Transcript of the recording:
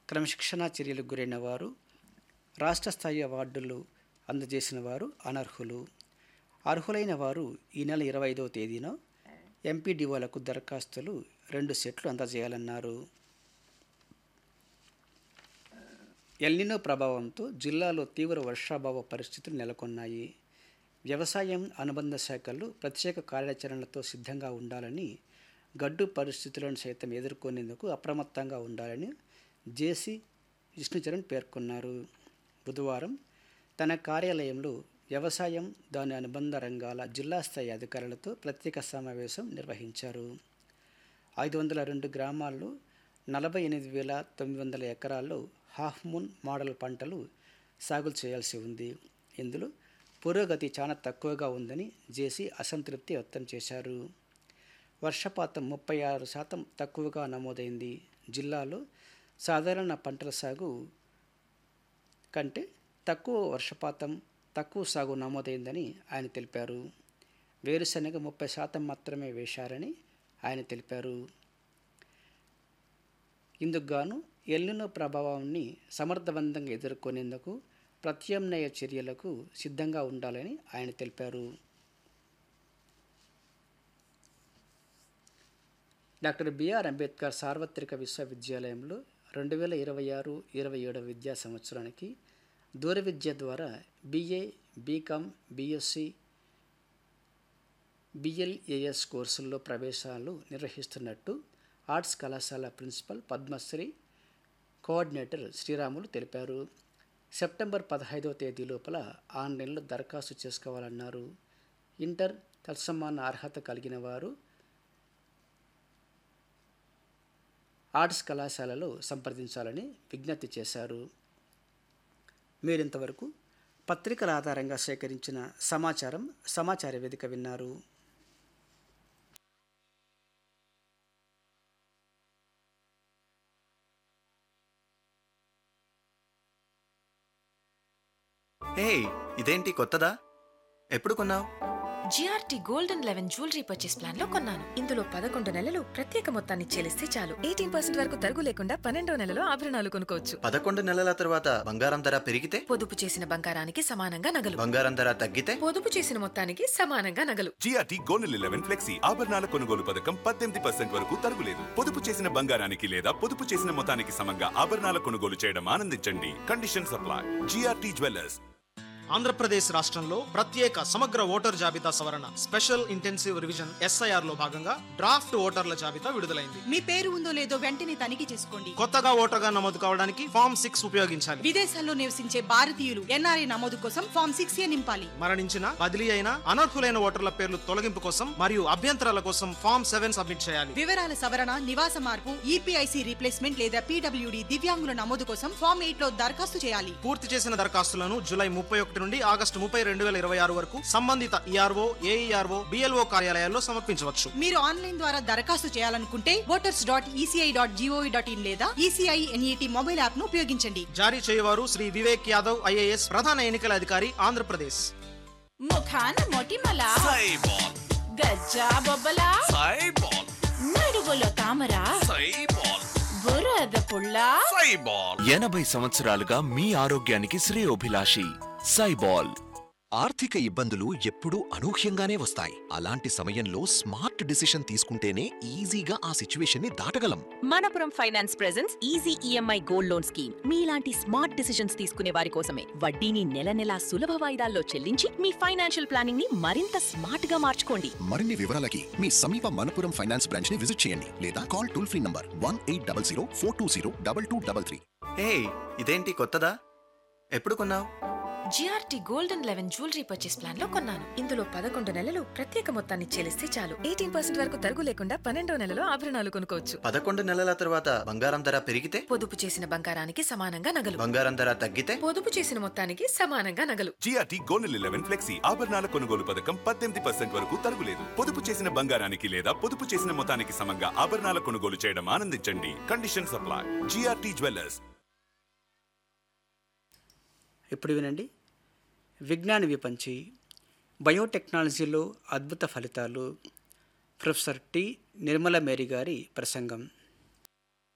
క్రమశిక్షణా చర్యలకు గురైన వారు రాష్ట్ర స్థాయి అవార్డులు అందజేసిన వారు అనర్హులు అర్హులైన వారు ఈ నెల ఇరవై ఐదవ తేదీన ఎంపీడీఓలకు దరఖాస్తులు రెండు సెట్లు అందజేయాలన్నారు ఎల్నినో ప్రభావంతో జిల్లాలో తీవ్ర వర్షాభావ పరిస్థితులు నెలకొన్నాయి వ్యవసాయం అనుబంధ శాఖలు ప్రత్యేక కార్యాచరణలతో సిద్ధంగా ఉండాలని గడ్డు పరిస్థితులను సైతం ఎదుర్కొనేందుకు అప్రమత్తంగా ఉండాలని జేసీ విష్ణుచరణ్ పేర్కొన్నారు బుధవారం తన కార్యాలయంలో వ్యవసాయం దాని అనుబంధ రంగాల జిల్లా స్థాయి అధికారులతో ప్రత్యేక సమావేశం నిర్వహించారు ఐదు వందల రెండు గ్రామాల్లో నలభై ఎనిమిది వేల తొమ్మిది వందల ఎకరాల్లో హాఫ్ మూన్ మోడల్ పంటలు సాగు చేయాల్సి ఉంది ఇందులో పురోగతి చాలా తక్కువగా ఉందని జేసీ అసంతృప్తి వ్యక్తం చేశారు వర్షపాతం ముప్పై ఆరు శాతం తక్కువగా నమోదైంది జిల్లాలో సాధారణ పంటల సాగు కంటే తక్కువ వర్షపాతం తక్కువ సాగు నమోదైందని ఆయన తెలిపారు వేరుశనగ ముప్పై శాతం మాత్రమే వేశారని ఆయన తెలిపారు ఇందుకు గాను ఎల్లునో ప్రభావాన్ని సమర్థవంతంగా ఎదుర్కొనేందుకు ప్రత్యామ్నాయ చర్యలకు సిద్ధంగా ఉండాలని ఆయన తెలిపారు డాక్టర్ బిఆర్ అంబేద్కర్ సార్వత్రిక విశ్వవిద్యాలయంలో రెండు వేల ఇరవై ఆరు ఇరవై ఏడు విద్యా సంవత్సరానికి దూర విద్య ద్వారా బీఏ బీకామ్ బీఎస్సీ బిఎల్ఏఎస్ కోర్సుల్లో ప్రవేశాలు నిర్వహిస్తున్నట్టు ఆర్ట్స్ కళాశాల ప్రిన్సిపల్ పద్మశ్రీ కోఆర్డినేటర్ శ్రీరాములు తెలిపారు సెప్టెంబర్ పదహైదవ తేదీ లోపల ఆన్లైన్లో దరఖాస్తు చేసుకోవాలన్నారు ఇంటర్ తత్సమాన అర్హత కలిగిన వారు ఆర్ట్స్ కళాశాలలో సంప్రదించాలని విజ్ఞప్తి చేశారు మీరింతవరకు పత్రికల ఆధారంగా సేకరించిన సమాచారం సమాచార వేదిక విన్నారు హే ఇదేంటి కొత్తదా ఎప్పుడు కొన్నావు GRT golden eleven jewellery purchase plan లో కొన్నాను ఇందులో పదకొండు నెలలు ప్రత్యేక మొత్తాన్ని చెల్లిస్తే చాలు ఎయిటీన్ పర్సెంట్ వరకు తరుగు లేకుండా పన్నెండో నెలలో ఆభరణాలు కొనుక్కోవచ్చు పదకొండు నెలల తర్వాత బంగారం ధర పెరిగితే పొదుపు చేసిన బంగారానికి సమానంగా నగలు బంగారం ధర తగ్గితే పొదుపు చేసిన మొత్తానికి సమానంగా నగలు జిఆర్టీ గోనెల్ ఎలెవెన్ ఫ్లెక్సీ ఆభరణాల కొనుగోలు పథకం పద్దెనిమిది పర్సెంట్ వరకు తరుగులేదు పొదుపు చేసిన బంగారానికి లేదా పొదుపు చేసిన మొత్తానికి సమంగా ఆభరణాల కొనుగోలు చేయడం ఆనందించండి conditions apply GRT jewellers Andhra Pradesh రాష్ట్రంలో ప్రత్యేక సమగ్ర ఓటర్ జాబితా సవరణ స్పెషల్ ఇంటెన్సివ్ రివిజన్ ఎస్ఐఆర్ లో భాగంగా డ్రాఫ్ట్ ఓటర్ల జాబితా విడుదలైంది మీ పేరు ఉందో లేదో వెంటనే తనిఖీ చేసుకోండి కొత్తగా ఓటర్గా నమోదు కావడానికి ఫామ్ సిక్స్ ఉపయోగించాలి విదేశాల్లో నివసించే భారతీయులు ఎన్ఆర్ఐ నమోదు కోసం ఫామ్ సిక్స్ ఏ నింపాలి మరణించిన బదిలీ అయిన అనర్హులైన ఓటర్ల పేర్లు తొలగింపు కోసం మరియు అభ్యంతరాల కోసం ఫామ్ సెవెన్ సబ్మిట్ చేయాలి వివరాల సవరణ నివాస మార్పు ఈపీఐసి రీప్లేస్మెంట్ లేదా పీడబ్ల్యూడి దివ్యాంగుల నమోదు కోసం ఫామ్ ఎయిట్ లో దరఖాస్తు చేయాలి పూర్తి చేసిన దరఖాస్తులను జూలై ముప్పై ఒకటి నుండి ఆగస్టు ముప్పై రెండు వేల ఇరవై ఆరు వరకు సంబంధిత ఈఆర్ఓ ఏఈఆర్ఓ బిఎల్ఓ కార్యాలయాల్లో సమర్పించవచ్చు మీరు ఆన్లైన్ ద్వారా దరఖాస్తు చేయాలనుకుంటే voters dot ECI dot GOV dot in లేదా ఈసీఐ ఎన్ఈటి మొబైల్ యాప్ ను ఉపయోగించండి జారీ చేయవారు శ్రీ వివేక్ యాదవ్ ఐఏఎస్ ప్రధాన ఎన్నికల అధికారి ఆంధ్రప్రదేశ్ ముఖాన మొటిమల గజ్జా బొబ్బల నడువులో తామర బురద పుల్ల ఎనభై సంవత్సరాలుగా మీ ఆరోగ్యానికి శ్రేయోభిలాషి సైబాల్ ఆర్థిక ఇబ్బందులు ఎప్పుడూ అనూహ్యంగానే వస్తాయి అలాంటి సమయంలో స్మార్ట్ డిసిషన్ తీసుకుంటేనే ఈజీగా ఆ సిచ్యువేషన్ ని దాటగలం Manappuram finance presents easy EMI gold loan scheme మీలాంటి స్మార్ట్ డిసిషన్స్ తీసుకునే వారి కోసమే వడ్డీని నెల నెలా సులభ వాయిదాల్లో చెల్లించి మీ ఫైనాన్షియల్ ప్లానింగ్ ని మరింత స్మార్ట్ గా మార్చుకోండి మరిన్ని వివరాలకి మీ సమీప మనపురం ఫైనాన్స్ బ్రాంచ్ ని విజిట్ చేయండి లేదా call toll free number one eight double zero four two zero double two double three hey ఇదేంటి కొత్తదా ఎప్పుడు కొన్నావు GRT golden eleven jewellery purchase plan లో కొన్నాను ఇందులో పదకొండు నెలలు ప్రత్యేక మొత్తాన్ని చెల్లిస్తే చాలు ఎయిటీన్ పర్సెంట్ వరకు తరుగు లేకుండా పన్నెండో నెలలో ఆభరణాలు కొనుక్కోవచ్చు పదకొండు నెలల తర్వాత బంగారం ధర పెరిగితే పొదుపు చేసిన బంగారానికి సమానంగా నగలు బంగారం ధర తగ్గితే పొదుపు చేసిన మొత్తానికి సమానంగా నగలు జిఆర్టీ గోనెల్ ఎలెవెన్ ఫ్లెక్సీ ఆభరణాల కొనుగోలు పథకం పద్దెనిమిది పర్సెంట్ వరకు తరుగులేదు పొదుపు చేసిన బంగారానికి లేదా పొదుపు చేసిన మొత్తానికి సమంగా ఆభరణాల కొనుగోలు చేయడం ఆనందించండి కండిషన్ సప్లై జిఆర్టీ జ్యువెలర్స్ ఇప్పుడు వినండి విజ్ఞాన విపంచి బయోటెక్నాలజీలో అద్భుత ఫలితాలు ప్రొఫెసర్ టి నిర్మల మేరీ గారి ప్రసంగం